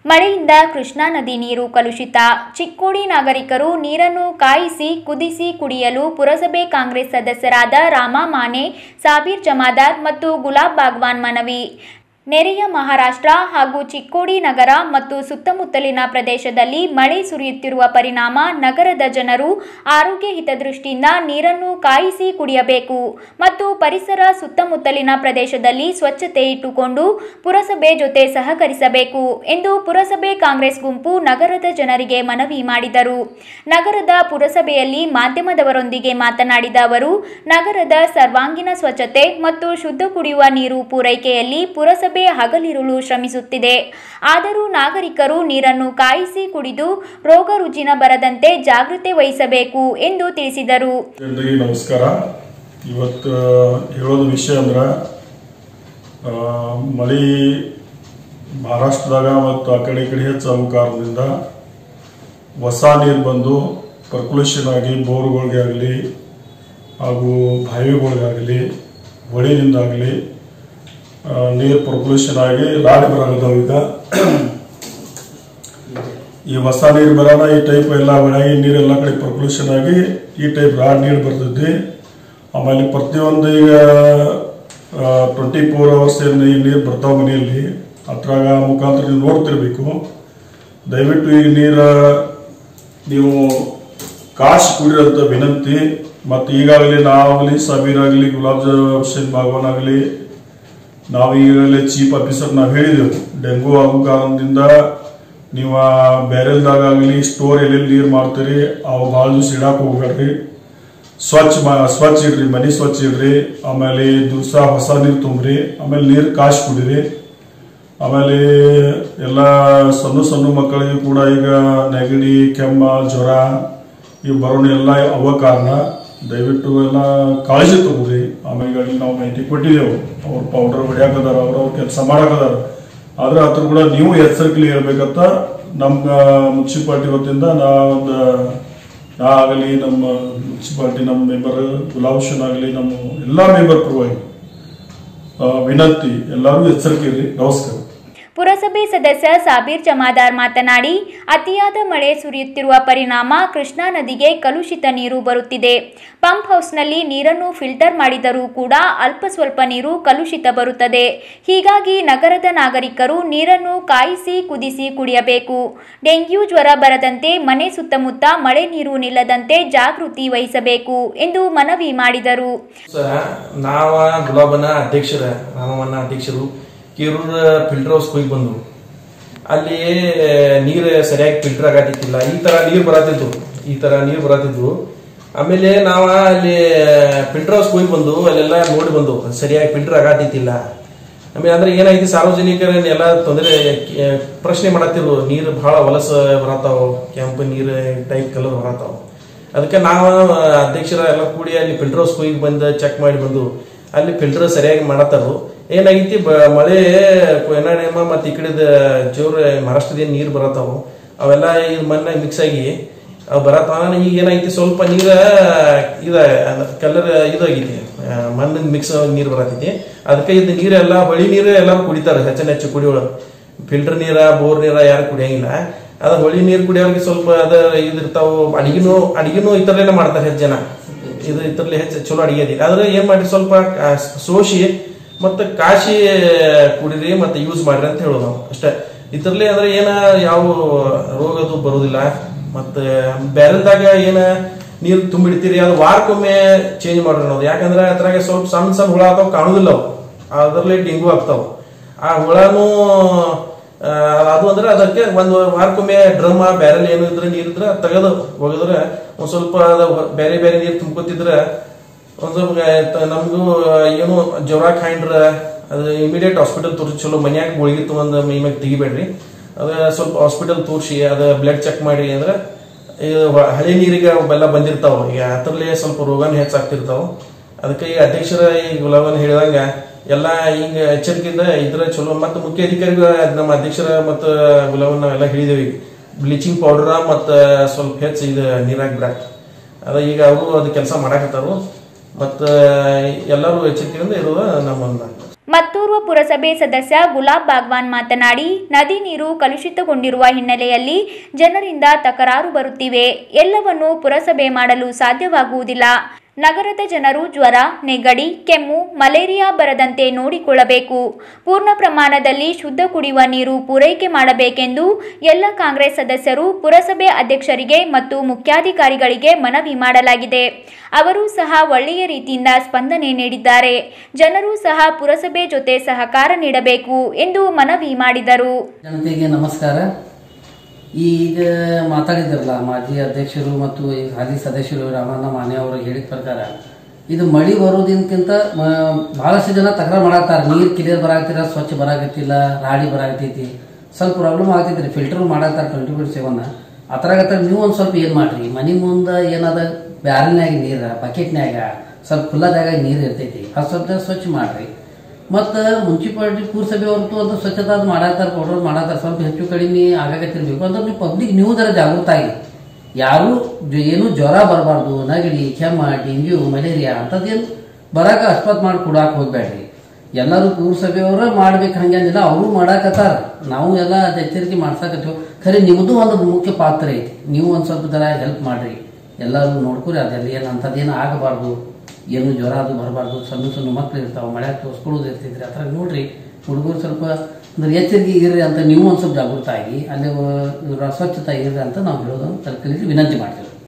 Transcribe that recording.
ಮಳೆಯಿಂದ ಕೃಷ್ಣಾ ನದಿ ನೀರು ಕಲುಷಿತ ಚಿಕ್ಕೋಡಿ ನಾಗರಿಕರು ನೀರನ್ನು ಕಾಯಿಸಿ ಕುದಿಸಿ ಕುಡಿಯಲು ಪುರಸಭೆ ಕಾಂಗ್ರೆಸ್ ಸದಸ್ಯರಾದ ರಾಮಾ ಮಾನೆ ಸಾಬೀರ್ ಜಮಾದಾರ್ ಮತ್ತು ಗುಲಾಬ್ ಬಾಗ್ವಾನ್ ಮನವಿ ನೆರೆಯ ಮಹಾರಾಷ್ಟ್ರ ಹಾಗೂ ಚಿಕ್ಕೋಡಿ ನಗರ ಮತ್ತು ಸುತ್ತಮುತ್ತಲಿನ ಪ್ರದೇಶದಲ್ಲಿ ಮಳೆ ಸುರಿಯುತ್ತಿರುವ ಪರಿಣಾಮ ನಗರದ ಜನರು ಆರೋಗ್ಯ ಹಿತದೃಷ್ಟಿಯಿಂದ ನೀರನ್ನು ಕಾಯಿಸಿ ಕುಡಿಯಬೇಕು ಮತ್ತು ಪರಿಸರ ಸುತ್ತಮುತ್ತಲಿನ ಪ್ರದೇಶದಲ್ಲಿ ಸ್ವಚ್ಛತೆ ಇಟ್ಟುಕೊಂಡು ಪುರಸಭೆ ಜೊತೆ ಸಹಕರಿಸಬೇಕು ಎಂದು ಪುರಸಭೆ ಕಾಂಗ್ರೆಸ್ ಗುಂಪು ನಗರದ ಜನರಿಗೆ ಮನವಿ ಮಾಡಿದರು ನಗರದ ಪುರಸಭೆಯಲ್ಲಿ ಮಾಧ್ಯಮದವರೊಂದಿಗೆ ಮಾತನಾಡಿದ ಅವರು ನಗರದ ಸರ್ವಾಂಗೀಣ ಸ್ವಚ್ಛತೆ ಮತ್ತು ಶುದ್ಧ ಕುಡಿಯುವ ನೀರು ಪೂರೈಕೆಯಲ್ಲಿ ಪುರಸಭೆ ಹಗಲಿರುಳು ಶ್ರಮಿಸುತ್ತಿದೆ ಆದರೂ ನಾಗರಿಕರು ನೀರನ್ನು ಕಾಯಿಸಿ ಕುಡಿದು ರೋಗ ರುಜಿನ ಬರದಂತೆ ಜಾಗೃತೆ ವಹಿಸಬೇಕು ಎಂದು ತಿಳಿಸಿದರು ಎಲ್ಲರಿಗೂ ನಮಸ್ಕಾರ ಇವತ್ತು ಹೇಳೋದು ವಿಷಯ ಅಂದ್ರೆ ಆ, ಮಳೆ ಮಹಾರಾಷ್ಟ್ರದಾಗ ಮತ್ತು ಆ ಕಡೆ ಈ ಕಡೆ ಹೆಚ್ಚಾಗೋ ಕಾರಣದಿಂದ ಹೊಸ ನೀರು ಬಂದು ಪರ್ಕುಲೇಷನ್ ಆಗಿ ಬೋರ್ಗಳಿಗೆ ಆಗಲಿ ಹಾಗೂ ಬಾವಿಗಳಿಗಾಗಲಿ ಹೊಳಿನಿಂದಾಗಲಿ ನೀರು ಪರ್ಕುಲೇಷನ್ ಆಗಿ ರಾಡಿ ಬರಾಗದಾವ ಈಗ ಈ ಹೊಸ ನೀರು ಬರೋಣ ಈ ಟೈಪ್ ಎಲ್ಲ ಒಳಗೆ ನೀರು ಎಲ್ಲ ಕಡೆ ಪರ್ಕುಲೇಷನ್ ಆಗಿ ಈ ಟೈಪ್ ರಾಡ್ ನೀರು ಬರ್ತೈತಿ ಆಮೇಲೆ ಪ್ರತಿಯೊಂದು ಈಗ ಟ್ವೆಂಟಿ ಫೋರ್ ಅವರ್ಸ್ ಏನು ಈ ನೀರು ಬರ್ತಾವ ಮನೆಯಲ್ಲಿ ಅದ್ರಾಗ ಮುಖಾಂತರ ನೀವು ನೋಡ್ತಿರ್ಬೇಕು ದಯವಿಟ್ಟು ಈ ನೀರು ನೀವು ಕಾಶ್ ಕುಡಿರೋಂಥ ವಿನಂತಿ ಮತ್ತು ಈಗಾಗಲೇ ನಾವಾಗಲಿ ಸಮೀರ್ ಆಗಲಿ ಗುಲಾಬ್ ಹುಸೇನ್ ಬಾಗ್ವಾನ್ ಆಗಲಿ ನಾವು ಈಗಾಗಲೇ ಚೀಫ್ ಆಫೀಸರ್ ನಾವು ಹೇಳಿದೆವು ಡೆಂಗು ಆಗೋ ಕಾರಣದಿಂದ ನೀವು ಆ ಬ್ಯಾರೆಲ್ದಾಗ ಆಗಲಿ ಸ್ಟೋರ್ ಎಲ್ಲೆಲ್ಲಿ ನೀರು ಮಾಡ್ತೀರಿ ಅವು ಭಾಳ ದಿವಸ ಇಡಾಕ್ ಹೋಗ್ಬೇಡ್ರಿ ಸ್ವಚ್ಛ ಮಾ- ಸ್ವಚ್ಛ ಇಡ್ರಿ ಮನೆ ಸ್ವಚ್ಛ ಇಡ್ರಿ ಆಮೇಲೆ ದಿವಸ ಹೊಸ ನೀರು ತುಂಬ್ರಿ ಆಮೇಲೆ ನೀರು ಕಾಶ್ ಕುಡಿರಿ ಆಮೇಲೆ ಎಲ್ಲ ಸಣ್ಣ ಸಣ್ಣ ಮಕ್ಕಳಿಗೆ ಕೂಡ ಈಗ ನೆಗಡಿ ಕೆಮ್ಮ ಜ್ವರ ಇವು ಬರೋಣ ಎಲ್ಲ ಅವ ಕಾರಣ ದಯವಿಟ್ಟು ಎಲ್ಲ ಕಾಳಜಿ ತಗೋರಿ ಆಮೇಲೆ ಈಗಾಗಲೇ ನಾವು ಮಾಹಿತಿ ಕೊಟ್ಟಿದ್ದೆವು ಅವ್ರು ಪೌಡರ್ ಹೊಡ್ಯಾಕದಾರ ಅವ್ರವ್ರ ಕೆಲಸ ಮಾಡಾಕದಾರ ಆದ್ರೆ ಅದ್ರ ಕೂಡ ನೀವು ಎಚ್ಚರಿಕೆಲಿ ಇರ್ಬೇಕಂತ ನಮ್ಮ ಮುನ್ಸಿಪಾಲ್ಟಿ ವತಿಯಿಂದ ನಾ ಒಂದು ನಾ ಆಗಲಿ ನಮ್ಮ ಮುನ್ಸಿಪಾಲ್ಟಿ ನಮ್ಮ ಮೆಂಬರ್ ಗುಲಾಬ್ ಹುಸೇನ್ ಆಗಲಿ ನಮ್ಮ ಎಲ್ಲಾ ಮೆಂಬರ್ ಪರವಾಗಿ ಆ, ವಿನಂತಿ ಎಲ್ಲರೂ ಎಚ್ಚರಿಕೆ ಇರ್ರಿ ನಮಸ್ಕಾರ ಪುರಸಭೆ ಸದಸ್ಯ ಸಾಬೀರ್ ಜಮಾದಾರ್ ಮಾತನಾಡಿ ಅತಿಯಾದ ಮಳೆ ಸುರಿಯುತ್ತಿರುವ ಪರಿಣಾಮ ಕೃಷ್ಣಾ ನದಿಗೆ ಕಲುಷಿತ ನೀರು ಬರುತ್ತಿದೆ ಪಂಪ್ ಹೌಸ್ನಲ್ಲಿ ನೀರನ್ನು ಫಿಲ್ಟರ್ ಮಾಡಿದರೂ ಕೂಡ ಅಲ್ಪ ಸ್ವಲ್ಪ ನೀರು ಕಲುಷಿತ ಬರುತ್ತದೆ ಹೀಗಾಗಿ ನಗರದ ನಾಗರಿಕರು ನೀರನ್ನು ಕಾಯಿಸಿ ಕುದಿಸಿ ಕುಡಿಯಬೇಕು ಡೆಂಗ್ಯೂ ಜ್ವರ ಬರದಂತೆ ಮನೆ ಸುತ್ತಮುತ್ತ ಮಳೆ ನೀರು ನಿಲ್ಲದಂತೆ ಜಾಗೃತಿ ವಹಿಸಬೇಕು ಎಂದು ಮನವಿ ಮಾಡಿದರು ಸರ್ ನಾವ ಗುಲಾಬನ ಅಧ್ಯಕ್ಷರ ರಾಮವನ್ನ ಅಧ್ಯಕ್ಷರು ಕೀರೂರ್ ಫಿಲ್ಟರ್ ಹೌಸ್ ಹೋಗಿ ಬಂದ್ರು ಅಲ್ಲಿ ನೀರು ಸರಿಯಾಗಿ ಫಿಲ್ಟರ್ ಆಗತ್ತಿಲ್ಲ ಈ ತರ ನೀರು ಬರತ್ತಿದ್ರು ಈ ತರ ನೀರು ಬರತ್ತಿದ್ವು ಆಮೇಲೆ ನಾವ ಅಲ್ಲಿ ಫಿಲ್ಟರ್ ಹೌಸ್ ಹೋಗಿ ಬಂದು ಅಲ್ಲೆಲ್ಲ ನೋಡಿ ಬಂದು ಸರಿಯಾಗಿ ಫಿಲ್ಟರ್ ಆಗತ್ತಿಲ್ಲ ಆಮೇಲೆ ಅಂದ್ರೆ ಏನಾಗಿದೆ ಸಾರ್ವಜನಿಕರನ್ನೆಲ್ಲ ತೊಂದರೆ ಕೆ- ಪ್ರಶ್ನೆ ಮಾಡತ್ತಿರು ನೀರು ಬಹಳ ಹೊಲಸ ಬರತಾವ ಕೆಂಪು ನೀರು ಟೈಪ್ ಕಲರ್ ಬರತಾವ ಅದಕ್ಕೆ ನಾವು ಅಧ್ಯಕ್ಷರ ಎಲ್ಲ ಕೂಡಿ ಅಲ್ಲಿ ಫಿಲ್ಟರ್ ಹೌಸ್ ಹೋಗಿ ಬಂದು ಚೆಕ್ ಮಾಡಿ ಬಂದು ಅಲ್ಲಿ ಫಿಲ್ಟರ್ ಸರಿಯಾಗಿ ಮಾಡತ್ತಾರು ಏನಾಗೈತಿ ಬ- ಮಳೆ ಕೊಯ್ನಾಡೇಮ ಮತ್ತೆ ಈ ಕಡೆದ ಜೋರ್ ಮಹಾರಾಷ್ಟ್ರದಿಂದ ನೀರು ಬರತ್ತಾವು ಅವೆಲ್ಲ ಇದು ಮಣ್ಣ ಮಿಕ್ಸ್ ಆಗಿ ಅವು ಬರತ್ತಾವ ಈಗ ಏನಾಗೈತಿ ಸ್ವಲ್ಪ ನೀರ ಇದ ಕಲರ್ ಇದಾಗೈತಿ ಆ, ಮಣ್ಣಿನ ಮಿಕ್ಸ್ ನೀರು ಬರತೈತಿ ಅದಕ್ಕೆ ಇದು ನೀರೆಲ್ಲ ಹೊಳಿ ನೀರು ಎಲ್ಲರೂ ಕುಡಿತಾರೆ ಹೆಚ್ಚಿನ ಹೆಚ್ಚು ಕುಡಿಯೋಳು ಫಿಲ್ಟರ್ ನೀರ ಬೋರ್ ನೀರ ಯಾರು ಕುಡಿಯಂಗಿಲ್ಲ ಅದ ಹೊಳಿ ನೀರು ಕುಡಿಯೋರಿಗೆ ಸ್ವಲ್ಪ ಅದ ಇದಿರ್ತಾವ ಅಡಿಗೆನೂ ಅಡಿಗೆನೂ ಈ ಥರನೇ ಮಾಡ್ತಾರೆ ಹೆಚ್ಚು ಜನ ಇದು ಇದ್ರಲ್ಲಿ ಹೆಚ್ಚು ಚಲೋ ಅಡಿಗೆ ಐತಿ ಆದ್ರೆ ಏನ್ ಮಾಡಿ ಸ್ವಲ್ಪ ಕಾ- ಸೋಸಿ ಮತ್ತೆ ಕಾಶಿ ಕುಡಿರಿ ಮತ್ತೆ ಯೂಸ್ ಮಾಡ್ರಿ ಅಂತ ಹೇಳೋದು ನಾವು ಅಷ್ಟೇ ಇದ್ರಲ್ಲಿ ಅಂದ್ರೆ ಏನ ಯಾವ ರೋಗದು ಬರುದಿಲ್ಲ ಮತ್ತೆ ಬ್ಯಾರಲ್ದಾಗ ಏನ ನೀರು ತುಂಬಿಡ್ತೀರಿ ಅದು ವಾರಕ್ಕೊಮ್ಮೆ ಚೇಂಜ್ ಮಾಡ್ರಿ ಅನ್ನೋದು ಯಾಕಂದ್ರೆ ಅದ್ರಾಗ ಸ್ವಲ್ಪ ಸಣ್ಣ ಸಣ್ಣ ಹುಳ ಆಗ್ತಾವ ಕಾಣುದಿಲ್ಲ ಅವು ಅದ್ರಲ್ಲಿ ಡೆಂಗು ಆಗ್ತಾವ ಆ ಹುಳನು ಆ, ಅದು ಅಂದ್ರೆ ಅದಕ್ಕೆ ಒಂದು ವಾರಕ್ಕೊಮ್ಮೆ ಡ್ರಮ್ ಬ್ಯಾರಲ್ ಏನು ಇದ್ರೆ ನೀರ್ ಇದ್ರೆ ಅದ್ ತೆಗೆದು ಒಗದ್ರೆ ಒಂದ್ ಸ್ವಲ್ಪ ಅದು ಬೇರೆ ಬೇರೆ ನೀರು ತುಂಬ್ಕೊತಿದ್ರೆ ಒಂದ್ ಸ್ವಲ್ಪ ತ- ನಮ್ಗೂ ಏನು ಜ್ವರ ಖಾಂಡ್ರ ಅದು ಇಮಿಡಿಯೇಟ್ ಹಾಸ್ಪಿಟಲ್ ತೋರಿಸಿ ಚಲೋ ಮನ್ಯಾಗ ಗುಳಿಗೆ ತಗೊಂಡ್ ಮೈ ಮ್ಯಾಗ ತೆಗಿಬೇಡ್ರಿ ಅದ ಸ್ವಲ್ಪ ಹಾಸ್ಪಿಟಲ್ ತೋರಿಸಿ ಅದ ಬ್ಲಡ್ ಚೆಕ್ ಮಾಡಿ ಅಂದ್ರೆ ಇದು ಹ- ಹಳೆ ನೀರಿಗೆ ಅವೆಲ್ಲ ಬಂದಿರ್ತಾವ ಈಗ ಅದ್ರಲ್ಲೇ ಸ್ವಲ್ಪ ರೋಗನ ಹೆಚ್ಚಾಗ್ತಿರ್ತಾವ ಅದಕ್ಕೆ ಈ ಅಧ್ಯಕ್ಷರ ಈ ಗುಲಾಬನ್ ಹೇಳಿದಂಗ ಎಲ್ಲ ಹಿಂಗ ಎಚ್ಚರಿಕೆಯಿಂದ ಇದ್ರ ಚಲೋ ಮತ್ತು ಮುಖ್ಯ ಅಧಿಕಾರಿಗಳು ನಮ್ಮ ಅಧ್ಯಕ್ಷರ ಮತ್ತು ಗುಲಾಬನ್ ನಾವೆಲ್ಲ ಹೇಳಿದೇವಿ ಬ್ಲೀಚಿಂಗ್ ಪೌಡರ್ ಮತ್ತ ಸ್ವಲ್ಪ ಹೆಚ್ಚು ಇದು ನೀರಾಗ ಬಿಡಾಕ ಅದ ಈಗ ಅವರು ಅದು ಕೆಲಸ ಮಾಡಾಕತ್ತಾರು ಮತ್ತ ಎಲ್ಲರೂ ಎಚ್ಚರಿಕೆಯಿಂದ ಇರೋದ ನಮ್ಮ ಮತ್ತೂರ್ವ ಪುರಸಭೆ ಸದಸ್ಯ ಗುಲಾಬ್ ಬಾಗ್ವಾನ್ ಮಾತನಾಡಿ ನದಿ ನೀರು ಕಲುಷಿತಗೊಂಡಿರುವ ಹಿನ್ನೆಲೆಯಲ್ಲಿ ಜನರಿಂದ ತಕರಾರು ಬರುತ್ತಿವೆ ಎಲ್ಲವನ್ನು ಪುರಸಭೆ ಮಾಡಲು ಸಾಧ್ಯವಾಗುವುದಿಲ್ಲ ನಗರದ ಜನರು ಜ್ವರ ನೆಗಡಿ ಕೆಮ್ಮು ಮಲೇರಿಯಾ ಬರದಂತೆ ನೋಡಿಕೊಳ್ಳಬೇಕು ಪೂರ್ಣ ಪ್ರಮಾಣದಲ್ಲಿ ಶುದ್ಧ ಕುಡಿಯುವ ನೀರು ಪೂರೈಕೆ ಮಾಡಬೇಕೆಂದು ಎಲ್ಲ ಕಾಂಗ್ರೆಸ್ ಸದಸ್ಯರು ಪುರಸಭೆ ಅಧ್ಯಕ್ಷರಿಗೆ ಮತ್ತು ಮುಖ್ಯಾಧಿಕಾರಿಗಳಿಗೆ ಮನವಿ ಮಾಡಲಾಗಿದೆ ಅವರು ಸಹ ಒಳ್ಳೆಯ ರೀತಿಯಿಂದ ಸ್ಪಂದನೆ ನೀಡಿದ್ದಾರೆ ಜನರು ಸಹ ಪುರಸಭೆ ಜೊತೆ ಸಹಕಾರ ನೀಡಬೇಕು ಎಂದು ಮನವಿ ಮಾಡಿದರು ಜನತೆಗೆ ನಮಸ್ಕಾರ ಈಗ ಮಾತಾಡಿದ್ರಲ್ಲ ಮಾಜಿ ಅಧ್ಯಕ್ಷರು ಮತ್ತು ಈ ಹಾಲಿ ಸದಸ್ಯರು ರಾಮಣ್ಣ ಮಾನ್ಯ ಅವರು ಹೇಳಿದ ಪ್ರಕಾರ ಇದು ಮಳಿ ಬರೋದಕ್ಕಿಂತ ಮ- ಬಹಳಷ್ಟು ಜನ ತಕರಾರು ಮಾಡತ್ತಾರ ನೀರು ಕ್ಲಿಯರ್ ಬರಾಕತ್ತಿರ ಸ್ವಚ್ಛ ಬರಾಕತ್ತಿಲ್ಲ ರಾಡಿ ಬರಾಕತ್ತೈತಿ ಸ್ವಲ್ಪ ಪ್ರಾಬ್ಲಮ್ ಆಗ್ತೈತ್ರಿ ಫಿಲ್ಟರ್ ಮಾಡತ್ತಾರ ಟ್ವೆಂಟಿ ಫೋರ್ ಸೆವೆನ್ ಅದ್ರಾಗತ್ತ ನೀವು ಒಂದು ಸ್ವಲ್ಪ ಏನು ಮಾಡ್ರಿ ಮನೆ ಮುಂದೆ ಏನದ ಬ್ಯಾರಲ್ನ್ಯಾಗ ನೀರು ಬಕೆಟ್ನ್ಯಾಗ ಸ್ವಲ್ಪ ಖುಲ್ಲಾ ಜಾಗ ನೀರು ಇರ್ತೈತಿ ಅದು ಸ್ವಲ್ಪ ಸ್ವಚ್ಛ ಮಾಡ್ರಿ ಮತ್ತು ಮುನ್ಸಿಪಾಲಿಟಿ ಪುರಸಭೆ ಹೊರತು ಅಂತ ಸ್ವಚ್ಛತಾ ಅದು ಮಾಡತ್ತಾರ ಪೌಡರ್ ಮಾಡತ್ತಾರ ಸ್ವಲ್ಪ ಹೆಚ್ಚು ಕಡಿಮೆ ಆಗಾಕತ್ತಿರ್ಬೇಕು ಅಂದ್ರೆ ನೀವು ಪಬ್ಲಿಕ್ ನೀವು ಜರ ಜಾಗೃತ ಆಗಿ ಯಾರು ಜ- ಏನು ಜ್ವರ ಬರಬಾರ್ದು ನೆಗಡಿ ಕೆಮ್ಮ ಡೆಂಗ್ಯೂ ಮಲೇರಿಯಾ ಅಂಥದ್ದೇನು ಬರಾಕ ಅಸ್ಪತ್ ಮಾಡಿ ಕೊಡಾಕ್ ಹೋಗ್ಬೇಡ್ರಿ ಎಲ್ಲರೂ ಪುರಸಭೆಯವರ ಮಾಡ್ಬೇಕು ಹಂಗೇನಿಲ್ಲ ಅವರು ಮಾಡಾಕತ್ತಾರ ನಾವು ಎಲ್ಲ ಅದ್ ಎಚ್ಚರಿಕೆ ಮಾಡ್ಸಾಕತ್ತೀವಿ ಖರೆ ನಿಮ್ಮದು ಒಂದು ಮುಖ್ಯ ಪಾತ್ರ ಐತಿ ನೀವು ಒಂದು ಸ್ವಲ್ಪ ಜರ ಹೆಲ್ಪ್ ಮಾಡ್ರಿ ಎಲ್ಲರೂ ನೋಡ್ಕೊರಿ ಅದೆಲ್ಲ ಏನು ಅಂಥದ್ದೇನು ಆಗಬಾರ್ದು ಏನು ಜ್ವರ ಅದು ಬರಬಾರ್ದು ಸಣ್ಣ ಸಣ್ಣ ಮಕ್ಳು ಇರ್ತಾವೆ ಮಳೆ ತೋರಿಸ್ಕೊಳ್ಳೋದು ಇರ್ತೈತ್ರಿ ಆ ಥರ ನೋಡ್ರಿ ಹುಡುಗರು ಸ್ವಲ್ಪ ಅಂದ್ರೆ ಎಚ್ಚರಿಕೆ ಇರ್ರಿ ಅಂತ ನೀವು ಒಂದು ಸ್ವಲ್ಪ ಜಾಗೃತ ಆಗಿ ಅಲ್ಲಿ ಅಹ್, ಸ್ವಚ್ಛತೆ ಇರ್ರಿ ಅಂತ ನಾವು ಹೇಳೋದು ತಲುಪಲಿಕ್ಕೆ ವಿನಂತಿ ಮಾಡ್ತೀವಿ